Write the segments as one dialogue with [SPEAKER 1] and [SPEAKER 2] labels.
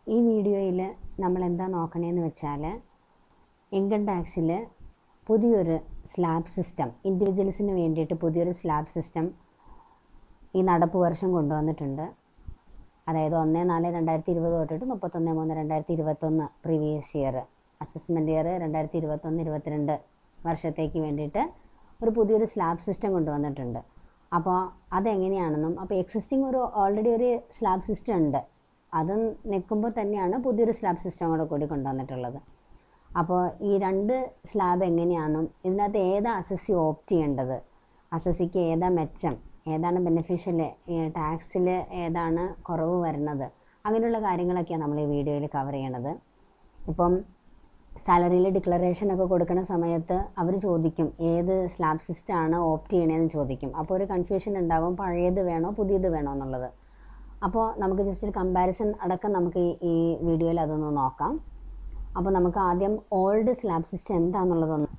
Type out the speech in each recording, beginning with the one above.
[SPEAKER 1] ഈ വീഡിയോയിൽ നമ്മൾ എന്താ നോക്കണേന്ന് വെച്ചാൽ ഇൻകം ടാക്സിൽ പുതിയൊരു സ്ലാബ് സിസ്റ്റം ഇൻഡിവിജ്വൽസിന് വേണ്ടിയിട്ട് പുതിയൊരു സ്ലാബ് സിസ്റ്റം ഈ നടപ്പ് വർഷം കൊണ്ടുവന്നിട്ടുണ്ട് അതായത് ഒന്ന് നാല് രണ്ടായിരത്തി ഇരുപത് തൊട്ടിട്ട് മുപ്പത്തൊന്ന് മൂന്ന് രണ്ടായിരത്തി ഇരുപത്തൊന്ന് പ്രീവിയസ് ഇയർ അസസ്മെൻറ്റ് ഇയർ രണ്ടായിരത്തി ഇരുപത്തൊന്ന് ഇരുപത്തിരണ്ട് വർഷത്തേക്ക് വേണ്ടിയിട്ട് ഒരു പുതിയൊരു സ്ലാബ് സിസ്റ്റം കൊണ്ടുവന്നിട്ടുണ്ട് അപ്പോൾ അതെങ്ങനെയാണെന്നും അപ്പോൾ എക്സിസ്റ്റിംഗ് ഒരു ഓൾറെഡി ഒരു സ്ലാബ് സിസ്റ്റം ഉണ്ട് അത് നിൽക്കുമ്പോൾ തന്നെയാണ് പുതിയൊരു സ്ലാബ് സിസ്റ്റം കൂടെ കൂടി കൊണ്ടുവന്നിട്ടുള്ളത് അപ്പോൾ ഈ രണ്ട് സ്ലാബ് എങ്ങനെയാണെന്നും ഇതിനകത്ത് ഏതാ അസസ്സി ഓപ്റ്റ് ചെയ്യേണ്ടത് അസസ്സിക്ക് ഏതാ മെച്ചം ഏതാണ് ബെനിഫിഷ്യൽ ടാക്സിൽ ഏതാണ് കുറവ് വരുന്നത് അങ്ങനെയുള്ള കാര്യങ്ങളൊക്കെയാണ് നമ്മൾ ഈ വീഡിയോയിൽ കവർ ചെയ്യണത് ഇപ്പം സാലറിയിൽ ഡിക്ലറേഷൻ ഒക്കെ കൊടുക്കുന്ന സമയത്ത് അവർ ചോദിക്കും ഏത് സ്ലാബ് സിസ്റ്റമാണ് ഓപ്റ്റ് ചെയ്യണതെന്ന് ചോദിക്കും അപ്പോൾ ഒരു കൺഫ്യൂഷൻ ഉണ്ടാവും പഴയത് വേണോ പുതിയത് വേണോ എന്നുള്ളത് അപ്പോൾ നമുക്ക് ജസ്റ്റ് ഒരു കമ്പാരിസൺ അടക്കം നമുക്ക് ഈ ഈ വീഡിയോയിൽ അതൊന്ന് നോക്കാം അപ്പോൾ നമുക്ക് ആദ്യം ഓൾഡ് സ്ലാബ് സിസ്റ്റം എന്താണെന്നുള്ളതൊന്ന്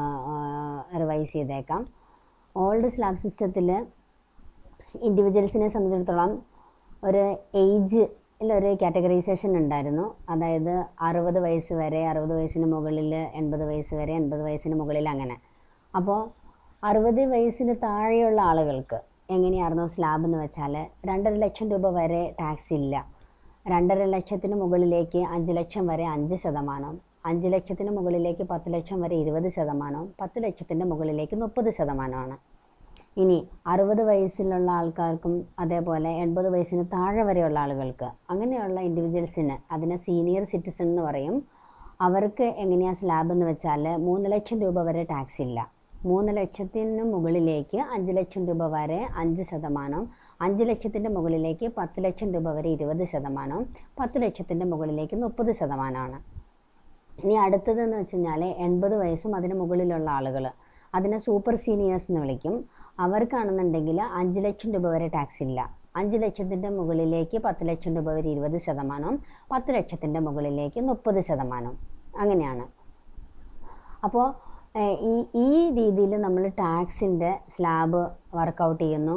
[SPEAKER 1] റിവൈസ് ചെയ്തേക്കാം ഓൾഡ് സ്ലാബ് സിസ്റ്റത്തിൽ ഇൻഡിവിജ്വൽസിനെ സംബന്ധിച്ചിടത്തോളം ഒരു ഏജ് ഒരു കാറ്റഗറൈസേഷൻ ഉണ്ടായിരുന്നു അതായത് അറുപത് വയസ്സ് വരെ അറുപത് വയസ്സിന് മുകളിൽ എൺപത് വയസ്സ് വരെ എൺപത് വയസ്സിന് മുകളിൽ അങ്ങനെ അപ്പോൾ അറുപത് വയസ്സിന് താഴെയുള്ള ആളുകൾക്ക് എങ്ങനെയായിരുന്നു സ്ലാബ് എന്ന് വെച്ചാൽ രണ്ടര ലക്ഷം രൂപ വരെ ടാക്സ് ഇല്ല രണ്ടര ലക്ഷത്തിന് മുകളിലേക്ക് അഞ്ച് ലക്ഷം വരെ അഞ്ച് ശതമാനം അഞ്ച് ലക്ഷത്തിന് മുകളിലേക്ക് പത്ത് ലക്ഷം വരെ ഇരുപത് ശതമാനം പത്ത് ലക്ഷത്തിൻ്റെ മുകളിലേക്ക് മുപ്പത് ശതമാനമാണ് ഇനി അറുപത് വയസ്സിലുള്ള ആൾക്കാർക്കും അതേപോലെ എൺപത് വയസ്സിന് താഴെ വരെയുള്ള ആളുകൾക്ക് അങ്ങനെയുള്ള ഇൻഡിവിജ്വൽസിന് അതിനെ സീനിയർ സിറ്റിസൺ എന്ന് പറയും അവർക്ക് എങ്ങനെയാണ് സ്ലാബ് എന്ന് വെച്ചാൽ മൂന്ന് ലക്ഷം രൂപ വരെ ടാക്സ് ഇല്ല മൂന്ന് ലക്ഷത്തിന് മുകളിലേക്ക് അഞ്ച് ലക്ഷം രൂപ വരെ അഞ്ച് ശതമാനം അഞ്ച് ലക്ഷത്തിൻ്റെ മുകളിലേക്ക് പത്ത് ലക്ഷം രൂപ വരെ ഇരുപത് ശതമാനം പത്ത് ലക്ഷത്തിൻ്റെ മുകളിലേക്ക് മുപ്പത് ശതമാനമാണ് ഇനി അടുത്തതെന്ന് വെച്ച് കഴിഞ്ഞാൽ എൺപത് വയസ്സും അതിന് മുകളിലുള്ള ആളുകൾ അതിനെ സൂപ്പർ സീനിയേഴ്സ് എന്ന് വിളിക്കും അവർക്കാണെന്നുണ്ടെങ്കിൽ അഞ്ച് ലക്ഷം രൂപ വരെ ടാക്സ് ഇല്ല അഞ്ച് ലക്ഷത്തിൻ്റെ മുകളിലേക്ക് പത്ത് ലക്ഷം രൂപ വരെ ഇരുപത് ശതമാനം പത്ത് ലക്ഷത്തിൻ്റെ മുകളിലേക്ക് മുപ്പത് ശതമാനം അങ്ങനെയാണ് അപ്പോൾ ഈ ഈ രീതിയിൽ നമ്മൾ ടാക്സിൻ്റെ സ്ലാബ് വർക്കൗട്ട് ചെയ്യുന്നു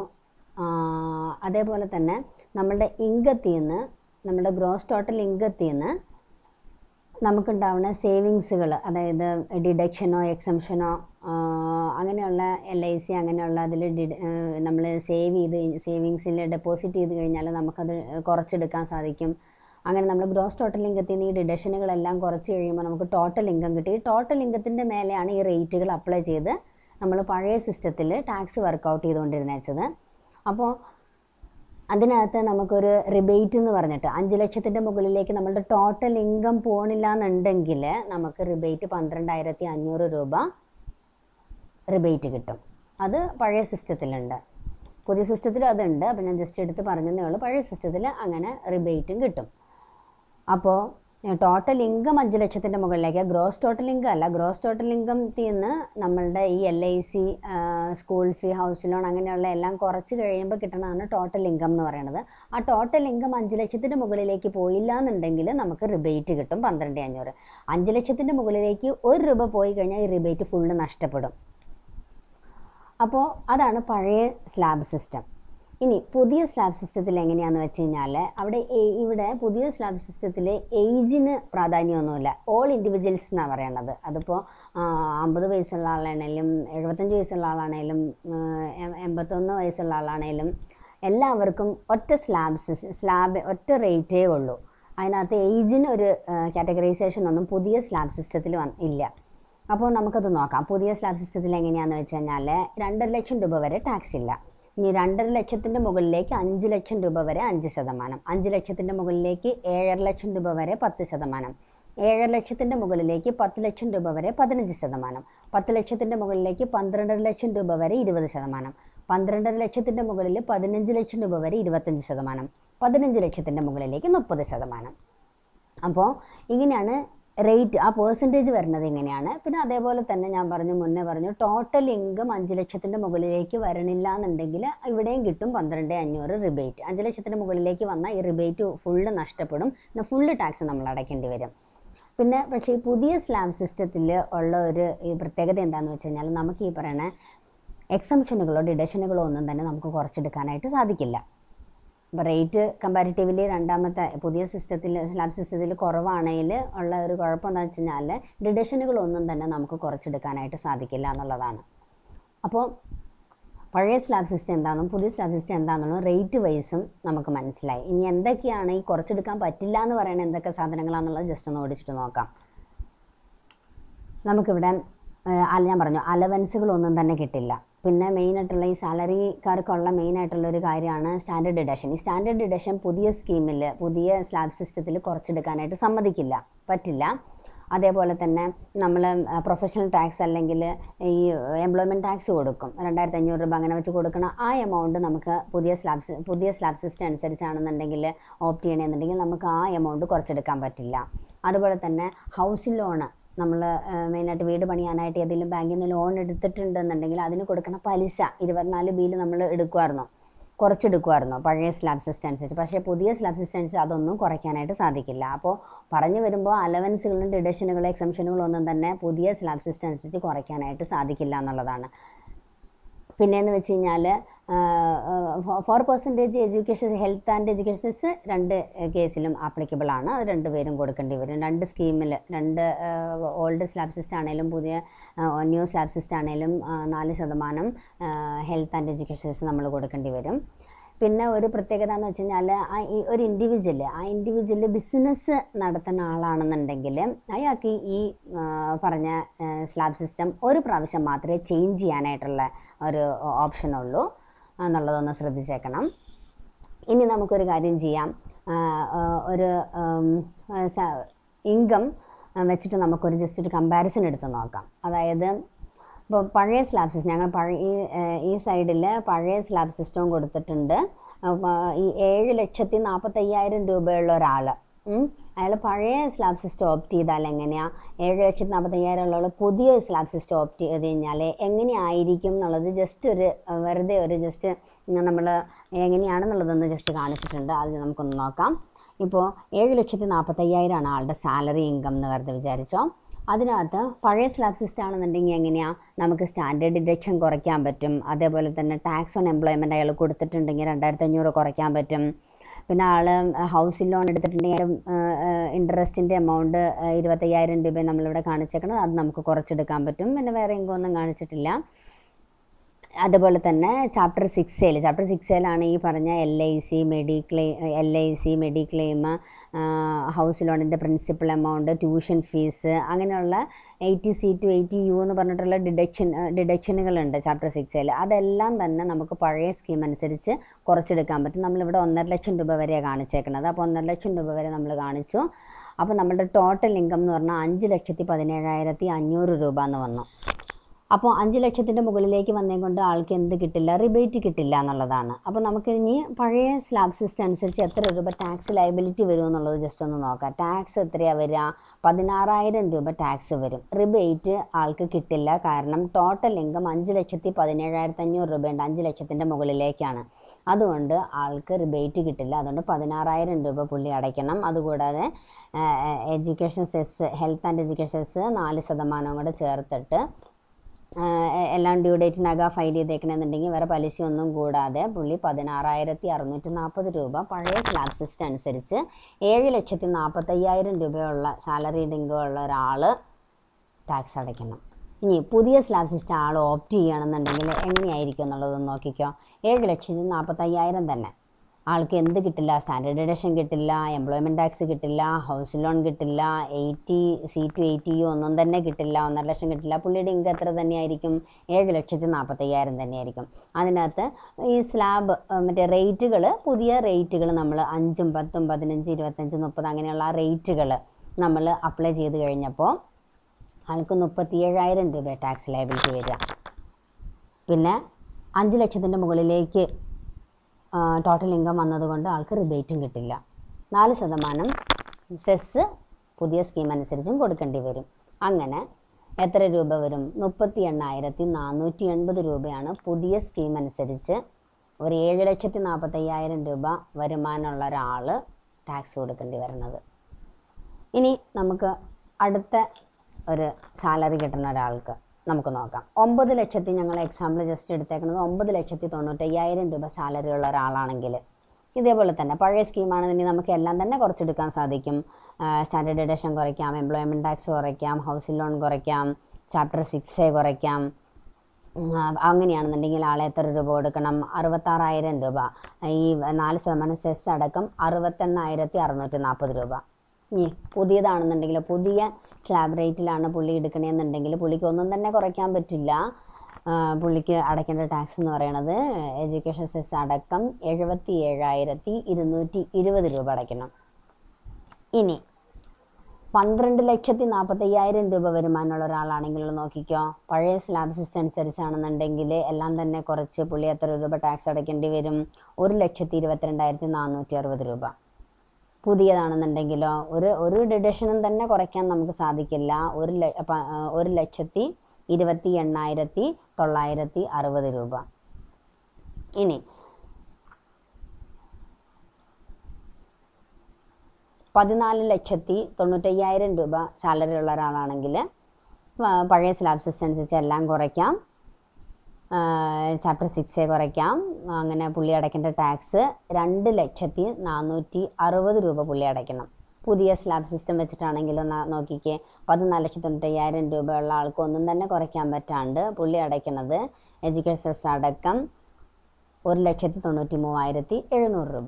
[SPEAKER 1] അതേപോലെ തന്നെ നമ്മളുടെ ഇൻകത്തിൽ നിന്ന് നമ്മുടെ ഗ്രോസ് ടോട്ടൽ ഇൻകത്തിൽ നിന്ന് നമുക്കുണ്ടാവുന്ന സേവിങ്സുകൾ അതായത് ഡിഡക്ഷനോ എക്സംഷനോ അങ്ങനെയുള്ള എൽ ഐ സി അങ്ങനെയുള്ള അതിൽ നമ്മൾ സേവ് ചെയ്ത് സേവിങ്സിൽ ഡെപ്പോസിറ്റ് ചെയ്ത് കഴിഞ്ഞാൽ നമുക്കത് കുറച്ചെടുക്കാൻ സാധിക്കും അങ്ങനെ നമ്മൾ ഗ്രോസ് ടോട്ടൽ ഇൻകത്തിൽ നിന്ന് ഈ ഡിഡക്ഷനുകളെല്ലാം കുറച്ച് കഴിയുമ്പോൾ നമുക്ക് ടോട്ടൽ ഇൻകം കിട്ടി ഈ ടോട്ടൽ ഇൻകത്തിൻ്റെ മേലെയാണ് ഈ റേറ്റുകൾ അപ്ലൈ ചെയ്ത് നമ്മൾ പഴയ സിസ്റ്റത്തിൽ ടാക്സ് വർക്കൗട്ട് ചെയ്തുകൊണ്ടിരുന്നത് അപ്പോൾ അതിനകത്ത് നമുക്കൊരു റിബേറ്റ് എന്ന് പറഞ്ഞിട്ട് അഞ്ച് ലക്ഷത്തിൻ്റെ മുകളിലേക്ക് നമ്മളുടെ ടോട്ടൽ ഇൻകം പോണില്ല എന്നുണ്ടെങ്കിൽ നമുക്ക് റിബേറ്റ് പന്ത്രണ്ടായിരത്തി അഞ്ഞൂറ് രൂപ റിബേറ്റ് കിട്ടും അത് പഴയ സിസ്റ്റത്തിലുണ്ട് പുതിയ സിസ്റ്റത്തിലും അതുണ്ട് അപ്പോൾ ഞാൻ ജസ്റ്റ് എടുത്ത് പറഞ്ഞതേ ഉള്ളൂ പഴയ സിസ്റ്റത്തിൽ അങ്ങനെ റിബേറ്റും കിട്ടും അപ്പോൾ ടോട്ടൽ ഇൻകം അഞ്ച് ലക്ഷത്തിൻ്റെ മുകളിലേക്ക് ഗ്രോസ് ടോട്ടൽ ഇൻകം അല്ല ഗ്രോസ് ടോട്ടൽ ഇൻകം നിന്ന് നമ്മളുടെ ഈ L I C school fee house loan അങ്ങനെയുള്ള എല്ലാം കുറച്ച് കഴിയുമ്പോൾ കിട്ടണതാണ് ടോട്ടൽ ഇൻകം എന്ന് പറയുന്നത് ആ ടോട്ടൽ ഇൻകം അഞ്ച് ലക്ഷത്തിൻ്റെ മുകളിലേക്ക് പോയില്ല എന്നുണ്ടെങ്കിൽ നമുക്ക് റിബേറ്റ് കിട്ടും പന്ത്രണ്ട് അഞ്ഞൂറ് അഞ്ച് ലക്ഷത്തിൻ്റെ മുകളിലേക്ക് ഒരു രൂപ പോയി കഴിഞ്ഞാൽ ഈ റിബേറ്റ് ഫുള്ള് നഷ്ടപ്പെടും അപ്പോൾ അതാണ് പഴയ സ്ലാബ് സിസ്റ്റം ഇനി പുതിയ സ്ലാബ് സിസ്റ്റത്തിൽ എങ്ങനെയാണെന്ന് വെച്ച് കഴിഞ്ഞാൽ അവിടെ ഇവിടെ പുതിയ സ്ലാബ് സിസ്റ്റത്തിൽ ഏജിന് പ്രാധാന്യമൊന്നുമില്ല ഓൾ ഇൻഡിവിജ്വൽസ് എന്നാണ് പറയണത് അതിപ്പോൾ അമ്പത് വയസ്സുള്ള ആളാണേലും എഴുപത്തഞ്ച് വയസ്സുള്ള ആളാണേലും എൺപത്തൊന്ന് വയസ്സുള്ള ആളാണേലും എല്ലാവർക്കും ഒറ്റ സ്ലാബ് സ്ലാബ് ഒറ്റ റേറ്റേ ഉള്ളൂ അതിനകത്ത് ഏജിന് ഒരു കാറ്റഗറൈസേഷൻ ഒന്നും പുതിയ സ്ലാബ് സിസ്റ്റത്തിൽ ഇല്ല അപ്പോൾ നമുക്കത് നോക്കാം പുതിയ സ്ലാബ് സിസ്റ്റത്തിൽ എങ്ങനെയാണെന്ന് വെച്ച് കഴിഞ്ഞാൽ രണ്ടര ലക്ഷം രൂപ വരെ ടാക്സ് ഇല്ല ഇനി രണ്ടര ലക്ഷത്തിൻ്റെ മുകളിലേക്ക് അഞ്ച് ലക്ഷം രൂപ വരെ അഞ്ച് ശതമാനം അഞ്ച് ലക്ഷത്തിൻ്റെ മുകളിലേക്ക് ഏഴര ലക്ഷം രൂപ വരെ പത്ത് ശതമാനം ഏഴര ലക്ഷത്തിൻ്റെ മുകളിലേക്ക് പത്ത് ലക്ഷം രൂപ വരെ പതിനഞ്ച് ശതമാനം പത്ത് ലക്ഷത്തിൻ്റെ മുകളിലേക്ക് പന്ത്രണ്ടര ലക്ഷം രൂപ വരെ ഇരുപത് ശതമാനം പന്ത്രണ്ടര ലക്ഷത്തിൻ്റെ മുകളിൽ പതിനഞ്ച് ലക്ഷം രൂപ വരെ ഇരുപത്തഞ്ച് ശതമാനം പതിനഞ്ച് ലക്ഷത്തിൻ്റെ മുകളിലേക്ക് മുപ്പത് ശതമാനം അപ്പോൾ ഇങ്ങനെയാണ് റേറ്റ് ആ പേഴ്സൻറ്റേജ് വരുന്നത് ഇങ്ങനെയാണ് പിന്നെ അതേപോലെ തന്നെ ഞാൻ പറഞ്ഞു മുന്നേ പറഞ്ഞു ടോട്ടൽ ഇൻകം അഞ്ച് ലക്ഷത്തിൻ്റെ മുകളിലേക്ക് വരണില്ല എന്നുണ്ടെങ്കിൽ ഇവിടെയും കിട്ടും പന്ത്രണ്ട് അഞ്ഞൂറ് റിബേറ്റ് അഞ്ച് ലക്ഷത്തിൻ്റെ മുകളിലേക്ക് വന്നാൽ ഈ റിബേറ്റ് ഫുള്ള് നഷ്ടപ്പെടും പിന്നെ ഫുള്ള് ടാക്സ് നമ്മൾ അടയ്ക്കേണ്ടി വരും പിന്നെ പക്ഷേ ഈ പുതിയ സ്ലാബ് സിസ്റ്റത്തിൽ ഉള്ള ഒരു ഈ പ്രത്യേകത എന്താണെന്ന് വെച്ച് കഴിഞ്ഞാൽ നമുക്ക് ഈ പറയണ എക്സംഷനുകളോ ഡിഡക്ഷനുകളോ ഒന്നും തന്നെ നമുക്ക് കുറച്ചെടുക്കാനായിട്ട് സാധിക്കില്ല അപ്പോൾ റേറ്റ് കമ്പാരിറ്റീവ്ലി രണ്ടാമത്തെ പുതിയ സിസ്റ്റത്തിൽ സ്ലാബ് സിസ്റ്റത്തിൽ കുറവാണെങ്കിൽ ഉള്ള ഒരു കുഴപ്പം എന്താ വെച്ച് കഴിഞ്ഞാൽ ഡിഡക്ഷനുകളൊന്നും തന്നെ നമുക്ക് കുറച്ചെടുക്കാനായിട്ട് സാധിക്കില്ല എന്നുള്ളതാണ് അപ്പോൾ പഴയ സ്ലാബ് സിസ്റ്റം എന്താണെന്നും പുതിയ സ്ലാബ് സിസ്റ്റം എന്താണെന്നും റേറ്റ് വൈസും നമുക്ക് മനസ്സിലായി ഇനി എന്തൊക്കെയാണ് ഈ കുറച്ചെടുക്കാൻ പറ്റില്ല എന്ന് പറയുന്ന എന്തൊക്കെ സാധനങ്ങളാണെന്നുള്ളത് ജസ്റ്റ് ഒന്ന് ഓടിച്ചിട്ട് നോക്കാം നമുക്കിവിടെ ഏഹ്, അല്ല ഞാൻ പറഞ്ഞു അലവൻസുകളൊന്നും തന്നെ കിട്ടില്ല പിന്നെ മെയിനായിട്ടുള്ള ഈ സാലറിക്കാർക്കുള്ള മെയിനായിട്ടുള്ള ഒരു കാര്യമാണ് സ്റ്റാൻഡേർഡ് ഡിഡക്ഷൻ ഈ സ്റ്റാൻഡേർഡ് ഡിഡക്ഷൻ പുതിയ സ്കീമിൽ പുതിയ സ്ലാബ് സിസ്റ്റത്തിൽ കുറച്ചെടുക്കാനായിട്ട് സമ്മതിക്കില്ല പറ്റില്ല അതേപോലെ തന്നെ നമ്മൾ പ്രൊഫഷണൽ ടാക്സ് അല്ലെങ്കിൽ ഈ എംപ്ലോയ്മെൻറ്റ് ടാക്സ് കൊടുക്കും രണ്ടായിരത്തി അഞ്ഞൂറ് രൂപ അങ്ങനെ വെച്ച് കൊടുക്കണം ആ എമൗണ്ട് നമുക്ക് പുതിയ സ്ലാബ് പുതിയ സ്ലാബ് സിസ്റ്റം അനുസരിച്ചാണെന്നുണ്ടെങ്കിൽ ഓപ്റ്റ് ചെയ്യണമെന്നുണ്ടെങ്കിൽ നമുക്ക് ആ എമൗണ്ട് കുറച്ചെടുക്കാൻ പറ്റില്ല അതുപോലെ തന്നെ ഹൗസിംഗ് ലോണ് നമ്മൾ മെയിനായിട്ട് വീട് പണിയാനായിട്ട് ഏതെങ്കിലും ബാങ്കിൽ നിന്ന് ലോൺ എടുത്തിട്ടുണ്ടെന്നുണ്ടെങ്കിൽ അതിന് കൊടുക്കുന്ന പലിശ ഇരുപത്തിനാല് ബിയിൽ നമ്മൾ എടുക്കുമായിരുന്നു കുറച്ചെടുക്കുമായിരുന്നു പഴയ സ്ലാബ് സിസ്റ്റം അനുസരിച്ച് പക്ഷേ പുതിയ സ്ലാബ് സിസ്റ്റം അനുസരിച്ച് അതൊന്നും കുറയ്ക്കാനായിട്ട് സാധിക്കില്ല അപ്പോൾ പറഞ്ഞു വരുമ്പോൾ അലവൻസുകളും ഡിഡക്ഷനുകളും എക്സംഷനുകളും ഒന്നും തന്നെ പുതിയ സ്ലാബ് സിസ്റ്റം അനുസരിച്ച് കുറയ്ക്കാനായിട്ട് സാധിക്കില്ല എന്നുള്ളതാണ് പിന്നെയെന്ന് വെച്ച് കഴിഞ്ഞാൽ four percentage education health and education cess രണ്ട് കേസിലും ആപ്ലിക്കബിൾ ആണ് അത് രണ്ട് പേരും കൊടുക്കേണ്ടി വരും രണ്ട് സ്കീമിൽ രണ്ട് ഓൾഡ് സ്ലാബ് സിസ്റ്റം ആണെങ്കിലും പുതിയ ന്യൂ സ്ലാബ് സിസ്റ്റം ആണെങ്കിലും ആ, നാല് ശതമാനം ഹെൽത്ത് ആൻഡ് എഡ്യൂക്കേഷൻസ് നമ്മൾ കൊടുക്കേണ്ടി വരും പിന്നെ ഒരു പ്രത്യേകത എന്ന് വെച്ച് കഴിഞ്ഞാൽ ആ ഈ ഒരു ഇൻഡിവിജ്വൽ ആ ഇൻഡിവിജ്വൽ ബിസിനസ് നടത്തുന്ന ആളാണെന്നുണ്ടെങ്കിൽ അയാൾക്ക് ഈ ആ, പറഞ്ഞ സ്ലാബ് സിസ്റ്റം ഒരു പ്രാവശ്യം മാത്രമേ ചേഞ്ച് ചെയ്യാനായിട്ടുള്ള ഒരു ഓപ്ഷൻ ഉള്ളൂ എന്നുള്ളതൊന്ന് ശ്രദ്ധിച്ചേക്കണം ഇനി നമുക്കൊരു കാര്യം ചെയ്യാം ആ, ആ, ഒരു ഇൻകം വെച്ചിട്ട് നമുക്കൊരു ജസ്റ്റ് ഒരു കമ്പാരിസൺ എടുത്ത് നോക്കാം അതായത് ഇപ്പോൾ പഴയ സ്ലാബ് സിസ്റ്റം ഞങ്ങൾ പഴയ ഈ ഏഹ്, ഈ സൈഡിൽ പഴയ സ്ലാബ് സിസ്റ്റവും കൊടുത്തിട്ടുണ്ട് അപ്പോൾ ഈ ഏഴ് ലക്ഷത്തി നാൽപ്പത്തയ്യായിരം രൂപയുള്ള ഒരാൾ അയാൾ പഴയ സ്ലാബ് സിസ്റ്റം ഓപ്റ്റ് ചെയ്താൽ എങ്ങനെയാണ് ഏഴ് ലക്ഷത്തി നാൽപ്പത്തയ്യായിരം ഉള്ള പുതിയ സ്ലാബ് സിസ്റ്റം ഓപ്റ്റ് ചെയ്ത് കഴിഞ്ഞാൽ എങ്ങനെയായിരിക്കും എന്നുള്ളത് ജസ്റ്റ് ഒരു അഹ്, വെറുതെ ഒരു ജസ്റ്റ് നമ്മൾ എങ്ങനെയാണെന്നുള്ളതൊന്ന് ജസ്റ്റ് കാണിച്ചിട്ടുണ്ട് അത് നമുക്കൊന്ന് നോക്കാം ഇപ്പോൾ ഏഴ് ലക്ഷത്തി നാൽപ്പത്തയ്യായിരമാണ് ആളുടെ സാലറി ഇൻകം എന്ന് വെറുതെ വിചാരിച്ചോ അതിനകത്ത് പഴയ സ്ലാബ് സിസ്റ്റം ആണെന്നുണ്ടെങ്കിൽ എങ്ങനെയാണ് നമുക്ക് സ്റ്റാൻഡേർഡ് ഡിഡക്ഷൻ കുറയ്ക്കാൻ പറ്റും അതേപോലെ തന്നെ ടാക്സ് ഓൺ എംപ്ലോയ്മെൻറ്റ് അയാൾ കൊടുത്തിട്ടുണ്ടെങ്കിൽ രണ്ടായിരത്തി അഞ്ഞൂറ് കുറയ്ക്കാൻ പറ്റും പിന്നെ ആൾ ഹൗസിംഗ് ലോൺ എടുത്തിട്ടുണ്ടെങ്കിൽ ഇൻട്രസ്റ്റിൻ്റെ എമൗണ്ട് ഇരുപത്തയ്യായിരം രൂപ നമ്മളിവിടെ കാണിച്ചേക്കണം അത് നമുക്ക് കുറച്ചെടുക്കാൻ പറ്റും പിന്നെ വേറെ ഇൻകം ഒന്നും കാണിച്ചിട്ടില്ല അതുപോലെ തന്നെ ചാപ്റ്റർ സിക്സേൽ ചാപ്റ്റർ സിക്സേലാണ് ഈ പറഞ്ഞ L I C mediclaim L I C mediclaim house ലോണിൻ്റെ പ്രിൻസിപ്പൽ എമൗണ്ട് ട്യൂഷൻ ഫീസ് അങ്ങനെയുള്ള eighty C to eighty U എന്ന് പറഞ്ഞിട്ടുള്ള ഡിഡക്ഷൻ ഡിഡക്ഷനുകളുണ്ട് ചാപ്റ്റർ സിക്സേൽ അതെല്ലാം തന്നെ നമുക്ക് പഴയ സ്കീം അനുസരിച്ച് കുറച്ചെടുക്കാൻ പറ്റും നമ്മളിവിടെ ഒന്നര ലക്ഷം രൂപ വരെയാണ് കാണിച്ചേക്കുന്നത് അപ്പോൾ ഒന്നര ലക്ഷം രൂപ വരെ നമ്മൾ കാണിച്ചു അപ്പോൾ നമ്മുടെ ടോട്ടൽ ഇൻകം എന്ന് പറഞ്ഞാൽ അഞ്ച് ലക്ഷത്തി പതിനേഴായിരത്തി അഞ്ഞൂറ് രൂപ എന്ന് വന്നു അപ്പോൾ അഞ്ച് ലക്ഷത്തിൻ്റെ മുകളിലേക്ക് വന്നേ കൊണ്ട് ആൾക്ക് എന്ത് കിട്ടില്ല റിബേറ്റ് കിട്ടില്ല എന്നുള്ളതാണ് അപ്പോൾ നമുക്ക് ഇനി പഴയ സ്ലാബ് സിസ്റ്റം അനുസരിച്ച് എത്ര രൂപ ടാക്സ് ലയബിലിറ്റി വരും എന്നുള്ളത് ജസ്റ്റ് ഒന്ന് നോക്കാം ടാക്സ് എത്രയാണ് വരിക പതിനാറായിരം രൂപ ടാക്സ് വരും റിബേറ്റ് ആൾക്ക് കിട്ടില്ല കാരണം ടോട്ടൽ ഇൻകം അഞ്ച് ലക്ഷത്തി പതിനേഴായിരത്തി അഞ്ഞൂറ് രൂപയുണ്ട് അഞ്ച് ലക്ഷത്തിൻ്റെ മുകളിലേക്കാണ് അതുകൊണ്ട് ആൾക്ക് റിബേറ്റ് കിട്ടില്ല അതുകൊണ്ട് പതിനാറായിരം രൂപ പുള്ളി അടയ്ക്കണം അതുകൂടാതെ education cess health and education cess നാല് ശതമാനം കൂടെ ചേർത്തിട്ട് ആഹ് എല്ലാം ഡ്യൂ ഡേറ്റിനകം ഫയൽ ചെയ്തേക്കണമെന്നുണ്ടെങ്കിൽ വേറെ പലിശയൊന്നും കൂടാതെ പുള്ളി പതിനാറായിരത്തി അറുന്നൂറ്റി നാൽപ്പത് രൂപ പഴയ സ്ലാബ് സിസ്റ്റം അനുസരിച്ച് ഏഴ് ലക്ഷത്തി നാൽപ്പത്തയ്യായിരം രൂപയുള്ള സാലറി ഇൻകം ഉള്ള ഒരാൾ ടാക്സ് അടയ്ക്കണം ഇനി പുതിയ സ്ലാബ് സിസ്റ്റം ആൾ ഓപ്റ്റ് ചെയ്യുകയാണെന്നുണ്ടെങ്കിൽ എങ്ങനെയായിരിക്കും എന്നുള്ളതൊന്ന് നോക്കിക്കോ ഏഴ് ലക്ഷത്തി നാൽപ്പത്തയ്യായിരം തന്നെ ആൾക്ക് എന്ത് കിട്ടില്ല സ്റ്റാൻഡേർഡ് ഡിഡക്ഷൻ കിട്ടില്ല എംപ്ലോയ്മെൻറ്റ് ടാക്സ് കിട്ടില്ല ഹൗസ് ലോൺ കിട്ടില്ല eighty C to eighty U ഒന്നും തന്നെ കിട്ടില്ല ഒന്നര ലക്ഷം കിട്ടില്ല പുള്ളിയുടെ ഇൻകം എത്ര തന്നെയായിരിക്കും ഏഴ് ലക്ഷത്തി നാൽപ്പത്തയ്യായിരം തന്നെയായിരിക്കും അതിനകത്ത് ഈ സ്ലാബ് മറ്റേ റേറ്റുകൾ പുതിയ റേറ്റുകൾ നമ്മൾ അഞ്ചും പത്തും പതിനഞ്ച് ഇരുപത്തഞ്ച് മുപ്പത് അങ്ങനെയുള്ള റേറ്റുകൾ നമ്മൾ അപ്ലൈ ചെയ്ത് കഴിഞ്ഞപ്പോൾ ആൾക്ക് മുപ്പത്തി ഏഴായിരം രൂപ ടാക്സ് ലയബിലിറ്റി വരിക പിന്നെ അഞ്ച് ലക്ഷത്തിൻ്റെ മുകളിലേക്ക് ടോട്ടൽ ഇൻകം വന്നതുകൊണ്ട് ആൾക്ക് റിബേറ്റും കിട്ടില്ല നാല് ശതമാനം സെസ് പുതിയ സ്കീം അനുസരിച്ചും കൊടുക്കേണ്ടി വരും അങ്ങനെ എത്ര രൂപ വരും മുപ്പത്തി എണ്ണായിരത്തി നാനൂറ്റി എൺപത് രൂപയാണ് പുതിയ സ്കീം അനുസരിച്ച് ഒരു ഏഴ് ലക്ഷത്തി നാൽപ്പത്തയ്യായിരം രൂപ വരുമാനമുള്ള ഒരാൾ ടാക്സ് കൊടുക്കേണ്ടി വരുന്നത് ഇനി നമുക്ക് അടുത്ത ഒരു സാലറി കിട്ടുന്ന ഒരാൾക്ക് നമുക്ക് നോക്കാം ഒമ്പത് ലക്ഷത്തി ഞങ്ങൾ എക്സാമ്പിൾ ജസ്റ്റ് എടുത്തേക്കുന്നത് ഒമ്പത് ലക്ഷത്തി തൊണ്ണൂറ്റയ്യായിരം രൂപ സാലറി ഉള്ള ഒരാളാണെങ്കിൽ ഇതേപോലെ തന്നെ പഴയ സ്കീമാണെന്നുണ്ടെങ്കിൽ നമുക്ക് എല്ലാം തന്നെ കുറച്ചെടുക്കാൻ സാധിക്കും സ്റ്റാൻഡേർഡ് ഡിഡക്ഷൻ കുറയ്ക്കാം എംപ്ലോയ്മെൻറ്റ് ടാക്സ് കുറയ്ക്കാം ഹൗസിംഗ് ലോൺ കുറയ്ക്കാം ചാപ്റ്റർ സിക്സ് എ കുറയ്ക്കാം ഉം, ആ, അങ്ങനെയാണെന്നുണ്ടെങ്കിൽ ആളെ എത്ര രൂപ കൊടുക്കണം അറുപത്താറായിരം രൂപ ഈ നാല് ശതമാനം സെസ് അടക്കം അറുപത്തെണ്ണായിരത്തി അറുന്നൂറ്റി നാൽപ്പത് രൂപ ഇനി പുതിയതാണെന്നുണ്ടെങ്കിൽ പുതിയ സ്ലാബ് റേറ്റിലാണ് പുള്ളി എടുക്കണമെന്നുണ്ടെങ്കിൽ പുള്ളിക്ക് ഒന്നും തന്നെ കുറയ്ക്കാൻ പറ്റില്ല ആ, പുള്ളിക്ക് അടയ്ക്കേണ്ട ടാക്സ് എന്ന് പറയുന്നത് എഡ്യൂക്കേഷൻ സെസ് അടക്കം എഴുപത്തി ഏഴായിരത്തി ഇരുന്നൂറ്റി ഇരുപത് രൂപ അടയ്ക്കണം ഇനി പന്ത്രണ്ട് ലക്ഷത്തി നാൽപ്പത്തയ്യായിരം രൂപ വരുമാനമുള്ള ഒരാളാണെങ്കിൽ നോക്കിക്കോ പഴയ സ്ലാബ് സിസ്റ്റം അനുസരിച്ചാണെന്നുണ്ടെങ്കിൽ എല്ലാം തന്നെ കുറച്ച് പുള്ളി എത്ര രൂപ ടാക്സ് അടയ്ക്കേണ്ടി വരും ഒരു ലക്ഷത്തി ഇരുപത്തിരണ്ടായിരത്തി നാനൂറ്റി അറുപത് രൂപ പുതിയതാണെന്നുണ്ടെങ്കിലോ ഒരു ഒരു ഡിഡക്ഷനും തന്നെ കുറയ്ക്കാൻ നമുക്ക് സാധിക്കില്ല ഒരു ല പ- ആ, ഒരു ലക്ഷത്തി ഇരുപത്തി എണ്ണായിരത്തി തൊള്ളായിരത്തി അറുപത് രൂപ ഇനി പതിനാല് ലക്ഷത്തി തൊണ്ണൂറ്റയ്യായിരം രൂപ സാലറി ഉള്ള ഒരാളാണെങ്കിൽ ആ, പഴയ സ്ലാബ് സിസ്റ്റം അനുസരിച്ച് എല്ലാം കുറയ്ക്കാം ചാപ്റ്റർ സിക്സ് കുറയ്ക്കാം അങ്ങനെ പുള്ളി അടയ്ക്കേണ്ട ടാക്സ് രണ്ട് ലക്ഷത്തി നാനൂറ്റി അറുപത് രൂപ പുള്ളി അടയ്ക്കണം പുതിയ സ്ലാബ് സിസ്റ്റം വെച്ചിട്ടാണെങ്കിൽ ഒന്ന് നോക്കിക്കേ പതിനാല് ലക്ഷത്തി തൊണ്ണൂറ്റയ്യായിരം രൂപയുള്ള ആൾക്ക് ഒന്നും തന്നെ കുറയ്ക്കാൻ പറ്റാണ്ട് പുള്ളി അടയ്ക്കുന്നത് എഡ്യൂക്കേഷൻ സെസ് അടക്കം ഒരു ലക്ഷത്തി തൊണ്ണൂറ്റി മൂവായിരത്തി എഴുന്നൂറ് രൂപ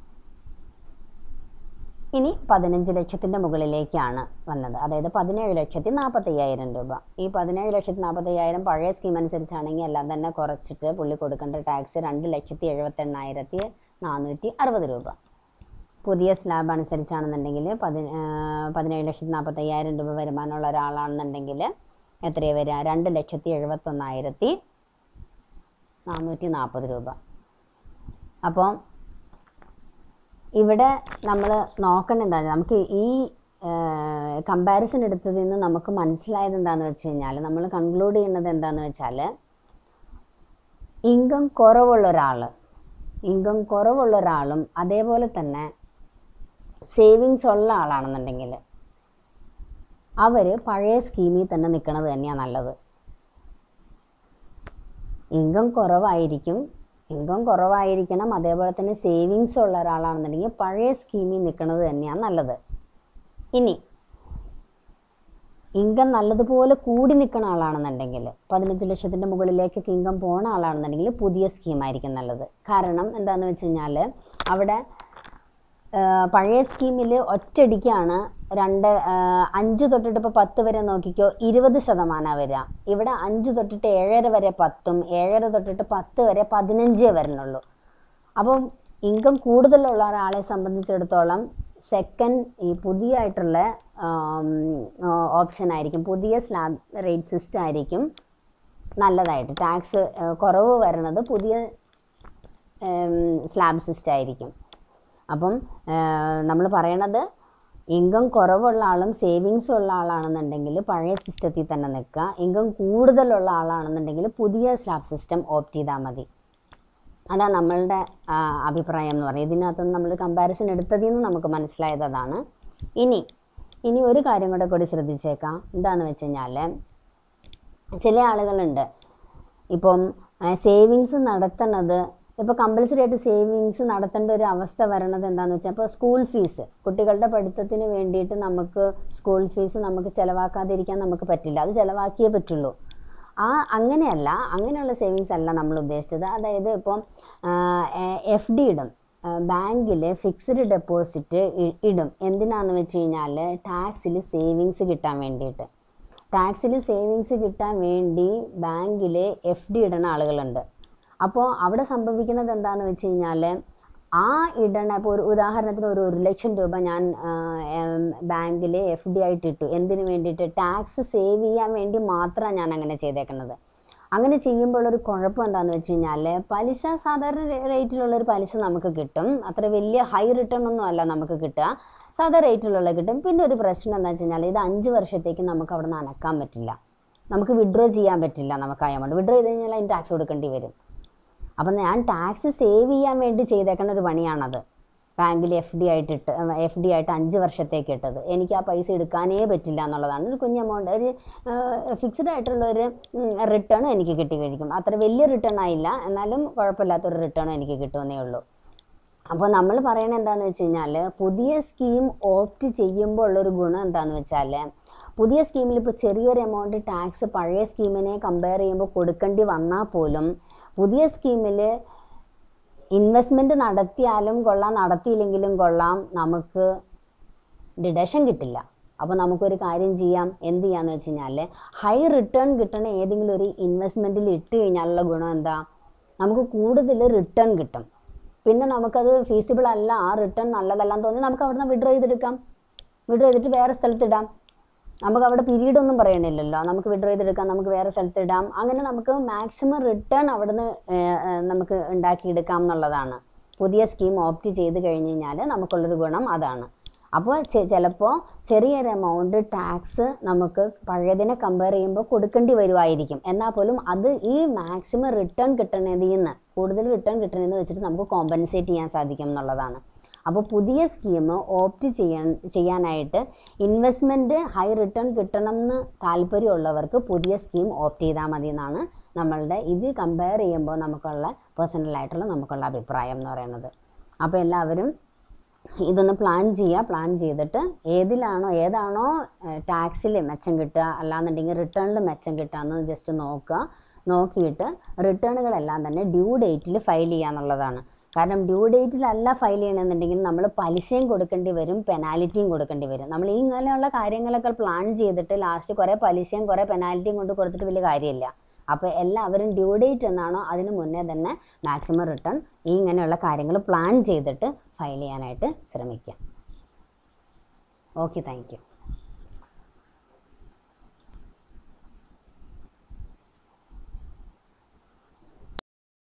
[SPEAKER 1] ഇനി പതിനഞ്ച് ലക്ഷത്തിൻ്റെ മുകളിലേക്കാണ് വന്നത് അതായത് പതിനേഴ് ലക്ഷത്തി നാൽപ്പത്തയ്യായിരം രൂപ ഈ പതിനേഴ് ലക്ഷത്തി നാൽപ്പത്തയ്യായിരം പഴയ സ്കീം അനുസരിച്ചാണെങ്കിൽ എല്ലാം തന്നെ കുറച്ചിട്ട് പുള്ളി കൊടുക്കേണ്ട ടാക്സ് രണ്ട് ലക്ഷത്തി എഴുപത്തെണ്ണായിരത്തി നാനൂറ്റി അറുപത് രൂപ പുതിയ സ്ലാബ് അനുസരിച്ചാണെന്നുണ്ടെങ്കിൽ പതി ആ, പതിനേഴ് ലക്ഷത്തി നാൽപ്പത്തയ്യായിരം രൂപ വരുമാനമുള്ള ഒരാളാണെന്നുണ്ടെങ്കിൽ എത്രയാണ് വരിക രണ്ട് ലക്ഷത്തി എഴുപത്തൊന്നായിരത്തി നാനൂറ്റി നാൽപ്പത് രൂപ അപ്പോൾ ഇവിടെ നമ്മൾ നോക്കേണ്ട എന്താ നമുക്ക് ഈ കമ്പാരിസൺ എടുത്തതിൽ നിന്ന് നമുക്ക് മനസ്സിലായത് എന്താണെന്ന് വെച്ച് കഴിഞ്ഞാൽ നമ്മൾ കൺക്ലൂഡ് ചെയ്യുന്നത് എന്താണെന്ന് വെച്ചാൽ ഇൻകം കുറവുള്ള ഒരാൾ ഇൻകം കുറവുള്ള ഒരാളും അതേപോലെ തന്നെ സേവിങ്സ് ഉള്ള ആളാണെന്നുണ്ടെങ്കിൽ അവർ പഴയ സ്കീമിൽ തന്നെ നിൽക്കുന്നത് തന്നെയാണ് നല്ലത് ഇൻകം കുറവായിരിക്കും ഇൻകം കുറവായിരിക്കണം അതേപോലെ തന്നെ സേവിങ്സ് ഉള്ള ഒരാളാണെന്നുണ്ടെങ്കിൽ പഴയ സ്കീമിൽ നിൽക്കുന്നത് തന്നെയാണ് നല്ലത് ഇനി ഇൻകം നല്ലതുപോലെ കൂടി നിൽക്കുന്ന ആളാണെന്നുണ്ടെങ്കിൽ പതിനഞ്ച് ലക്ഷത്തിൻ്റെ മുകളിലേക്കൊക്കെ ഇൻകം പോണ ആളാണെന്നുണ്ടെങ്കിൽ പുതിയ സ്കീമായിരിക്കും നല്ലത് കാരണം എന്താണെന്ന് വെച്ച് കഴിഞ്ഞാൽ അവിടെ ആ, പഴയ സ്കീമിൽ ഒറ്റയടിക്കാണ് രണ്ട് ആ, അഞ്ച് തൊട്ടിട്ട് ഇപ്പോൾ പത്ത് വരെ നോക്കിക്കോ ഇരുപത് ശതമാനമാണ് വരിക ഇവിടെ അഞ്ച് തൊട്ടിട്ട് ഏഴര വരെ പത്തും ഏഴര തൊട്ടിട്ട് പത്ത് വരെ പതിനഞ്ചേ വരണുള്ളൂ അപ്പം ഇൻകം കൂടുതലുള്ള ഒരാളെ സംബന്ധിച്ചിടത്തോളം സെക്കൻഡ് ഈ പുതിയതായിട്ടുള്ള ഓപ്ഷൻ ആയിരിക്കും പുതിയ സ്ലാബ് റേറ്റ് സിസ്റ്റം ആയിരിക്കും നല്ലതായിട്ട് ടാക്സ് കുറവ് വരണത് പുതിയ സ്ലാബ് സിസ്റ്റം ആയിരിക്കും അപ്പം നമ്മൾ പറയണത് ഇൻകം കുറവുള്ള ആളും സേവിങ്സ് ഉള്ള ആളാണെന്നുണ്ടെങ്കിൽ പഴയ സിസ്റ്റത്തിൽ തന്നെ നിൽക്കുക ഇൻകം കൂടുതലുള്ള ആളാണെന്നുണ്ടെങ്കിൽ പുതിയ സ്ലാബ് സിസ്റ്റം ഓപ്റ്റ് ചെയ്താൽ മതി അതാണ് നമ്മളുടെ ആ, അഭിപ്രായം എന്ന് പറയുന്നത് ഇതിനകത്ത് നമ്മൾ കമ്പാരിസൺ എടുത്തതിൽ നിന്ന് നമുക്ക് മനസ്സിലായത് അതാണ് ഇനി ഇനി ഒരു കാര്യം കൂടെ കൂടി ശ്രദ്ധിച്ചേക്കാം എന്താണെന്ന് വെച്ച് കഴിഞ്ഞാൽ ചില ആളുകളുണ്ട് ഇപ്പം സേവിങ്സ് നടത്തുന്നത് ഇപ്പോൾ കമ്പൽസറി ആയിട്ട് സേവിങ്സ് നടത്തേണ്ട ഒരു അവസ്ഥ വരണത് എന്താണെന്ന് വെച്ചാൽ ഇപ്പോൾ സ്കൂൾ ഫീസ് കുട്ടികളുടെ പഠിത്തത്തിന് വേണ്ടിയിട്ട് നമുക്ക് സ്കൂൾ ഫീസ് നമുക്ക് ചിലവാക്കാതിരിക്കാൻ നമുക്ക് പറ്റില്ല അത് ചിലവാക്കിയേ പറ്റുള്ളൂ ആ അങ്ങനെയല്ല അങ്ങനെയുള്ള സേവിങ്സ് അല്ല നമ്മൾ ഉദ്ദേശിച്ചത് അതായത് ഇപ്പം എഫ് ഡി ഇടും ബാങ്കിൽ ഫിക്സ്ഡ് ഡെപ്പോസിറ്റ് ഇടും എന്തിനാന്ന് വെച്ച് കഴിഞ്ഞാൽ ടാക്സിൽ സേവിങ്സ് കിട്ടാൻ വേണ്ടിയിട്ട് ടാക്സിൽ സേവിങ്സ് കിട്ടാൻ വേണ്ടി ബാങ്കിൽ എഫ് ഡി ഇടുന്ന ആളുകളുണ്ട് അപ്പോൾ അവിടെ സംഭവിക്കുന്നത് എന്താണെന്ന് വെച്ച് കഴിഞ്ഞാൽ ആ ഇടണ ഇപ്പോൾ ഒരു ഉദാഹരണത്തിന് ഒരു ഒരു ലക്ഷം രൂപ ഞാൻ ബാങ്കിൽ എഫ് ഡി ആയിട്ട് ഇട്ടു എന്തിനു വേണ്ടിയിട്ട് ടാക്സ് സേവ് ചെയ്യാൻ വേണ്ടി മാത്രമാണ് ഞാൻ അങ്ങനെ ചെയ്തേക്കുന്നത് അങ്ങനെ ചെയ്യുമ്പോൾ ഒരു കുഴപ്പം എന്താണെന്ന് വെച്ച് കഴിഞ്ഞാൽ പലിശ സാധാരണ റേറ്റിലുള്ള ഒരു പലിശ നമുക്ക് കിട്ടും അത്ര വലിയ ഹൈ റിട്ടേൺ ഒന്നും അല്ല നമുക്ക് കിട്ടുക സാധാ റേറ്റിലുള്ള കിട്ടും പിന്നെ ഒരു പ്രശ്നം എന്താണെന്ന് വെച്ച് കഴിഞ്ഞാൽ ഇത് അഞ്ച് വർഷത്തേക്ക് നമുക്ക് അവിടെ നിന്ന് അനക്കാൻ പറ്റില്ല നമുക്ക് വിഡ്രോ ചെയ്യാൻ പറ്റില്ല നമുക്ക് ആ എമൗണ്ട് വിഡ്രോ ചെയ്ത് കഴിഞ്ഞാൽ അതിന് ടാക്സ് കൊടുക്കേണ്ടി വരും അപ്പം ഞാൻ ടാക്സ് സേവ് ചെയ്യാൻ വേണ്ടി ചെയ്തേക്കുന്ന ഒരു പണിയാണത് ബാങ്കിൽ എഫ് ഡി ആയിട്ട് ഇട്ട് എഫ് ഡി ആയിട്ട് അഞ്ച് വർഷത്തേക്ക് ഇട്ടത് എനിക്ക് ആ പൈസ എടുക്കാനേ പറ്റില്ല എന്നുള്ളതാണ് ഒരു കുഞ്ഞ് എമൗണ്ട് ഒരു ഫിക്സ്ഡ് ആയിട്ടുള്ള ഒരു റിട്ടേൺ എനിക്ക് കിട്ടി കഴിക്കും അത്ര വലിയ റിട്ടേൺ ആയില്ല എന്നാലും കുഴപ്പമില്ലാത്തൊരു റിട്ടേൺ എനിക്ക് കിട്ടുമെന്നേ ഉള്ളൂ അപ്പോൾ നമ്മൾ പറയണത് എന്താണെന്ന് വെച്ച് കഴിഞ്ഞാൽ പുതിയ സ്കീം ഓപ്റ്റ് ചെയ്യുമ്പോൾ ഉള്ളൊരു ഗുണം എന്താണെന്ന് വെച്ചാൽ പുതിയ സ്കീമിൽ ഇപ്പോൾ ചെറിയൊരു എമൗണ്ട് ടാക്സ് പഴയ സ്കീമിനെ കമ്പയർ ചെയ്യുമ്പോൾ കൊടുക്കേണ്ടി വന്നാൽ പോലും പുതിയ സ്കീമിൽ ഇൻവെസ്റ്റ്മെൻറ്റ് നടത്തിയാലും കൊള്ളാം നടത്തിയില്ലെങ്കിലും കൊള്ളാം നമുക്ക് ഡിഡക്ഷൻ കിട്ടില്ല അപ്പോൾ നമുക്കൊരു കാര്യം ചെയ്യാം എന്ത് ചെയ്യാന്ന് വെച്ച് കഴിഞ്ഞാൽ ഹൈ റിട്ടേൺ കിട്ടണ ഏതെങ്കിലും ഒരു ഇൻവെസ്റ്റ്മെൻറ്റിൽ ഇട്ട് കഴിഞ്ഞാലുള്ള ഗുണം എന്താ നമുക്ക് കൂടുതൽ റിട്ടേൺ കിട്ടും പിന്നെ നമുക്കത് ഫീസിബിൾ അല്ല ആ റിട്ടേൺ നല്ലതല്ലാന്ന് തോന്നി നമുക്ക് അവിടെ നിന്ന് വിഡ്രോ ചെയ്തെടുക്കാം വിഡ്രോ ചെയ്തിട്ട് വേറെ സ്ഥലത്തിടാം നമുക്ക് അവിടെ പീരീഡ് ഒന്നും പറയണില്ലല്ലോ നമുക്ക് വിഡ്രോ ചെയ്തെടുക്കാം നമുക്ക് വേറെ സ്ഥലത്ത് ഇടാം അങ്ങനെ നമുക്ക് മാക്സിമം റിട്ടേൺ അവിടുന്ന് ഏഹ്, ഏഹ്, നമുക്ക് ഉണ്ടാക്കിയെടുക്കാം എന്നുള്ളതാണ് പുതിയ സ്കീം ഓപ്റ്റ് ചെയ്ത് കഴിഞ്ഞ് കഴിഞ്ഞാൽ നമുക്കുള്ളൊരു ഗുണം അതാണ് അപ്പോൾ ചിലപ്പോൾ ചെറിയൊരു എമൗണ്ട് ടാക്സ് നമുക്ക് പഴയതിനെ കമ്പയർ ചെയ്യുമ്പോൾ കൊടുക്കേണ്ടി വരുമായിരിക്കും എന്നാൽ പോലും അത് ഈ മാക്സിമം റിട്ടേൺ കിട്ടണതിൽ നിന്ന് കൂടുതൽ റിട്ടേൺ കിട്ടണമെന്ന് വെച്ചിട്ട് നമുക്ക് കോമ്പൻസേറ്റ് ചെയ്യാൻ സാധിക്കും എന്നുള്ളതാണ് അപ്പോൾ പുതിയ സ്കീം ഓപ്റ്റ് ചെയ്യാൻ ചെയ്യാനായിട്ട് ഇൻവെസ്റ്റ്മെൻറ്റ് ഹൈ റിട്ടേൺ കിട്ടണം എന്ന് താല്പര്യമുള്ളവർക്ക് പുതിയ സ്കീം ഓപ്റ്റ് ചെയ്താൽ മതി എന്നാണ് നമ്മളുടെ ഇത് കമ്പയർ ചെയ്യുമ്പോൾ നമുക്കുള്ള പേഴ്സണലായിട്ടുള്ള നമുക്കുള്ള അഭിപ്രായം എന്ന് പറയുന്നത് അപ്പോൾ എല്ലാവരും ഇതൊന്ന് പ്ലാൻ ചെയ്യുക പ്ലാൻ ചെയ്തിട്ട് ഏതിലാണോ ഏതാണോ ടാക്സിൽ മെച്ചം കിട്ടുക അല്ലാന്നുണ്ടെങ്കിൽ റിട്ടേണിൽ മെച്ചം കിട്ടുക എന്ന് ജസ്റ്റ് നോക്കുക നോക്കിയിട്ട് റിട്ടേണുകളെല്ലാം തന്നെ ഡ്യൂ ഡേറ്റിൽ ഫയൽ ചെയ്യുക എന്നുള്ളതാണ് കാരണം ഡ്യൂ ഡേറ്റിലല്ല ഫയൽ ചെയ്യണമെന്നുണ്ടെങ്കിൽ നമ്മൾ പലിശയും കൊടുക്കേണ്ടി വരും പെനാലിറ്റിയും കൊടുക്കേണ്ടി വരും നമ്മൾ ഈ ഇങ്ങനെയുള്ള കാര്യങ്ങളൊക്കെ പ്ലാൻ ചെയ്തിട്ട് ലാസ്റ്റ് കുറേ പലിശയും കുറേ പെനാലിറ്റിയും കൊണ്ട് കൊടുത്തിട്ട് വലിയ കാര്യമില്ല അപ്പോൾ എല്ലാവരും ഡ്യൂ ഡേറ്റ് എന്നാണോ അതിന് മുന്നേ തന്നെ മാക്സിമം റിട്ടേൺ ഈ ഇങ്ങനെയുള്ള കാര്യങ്ങൾ പ്ലാൻ ചെയ്തിട്ട് ഫയൽ ചെയ്യാനായിട്ട് ശ്രമിക്കുക ഓക്കെ താങ്ക് യു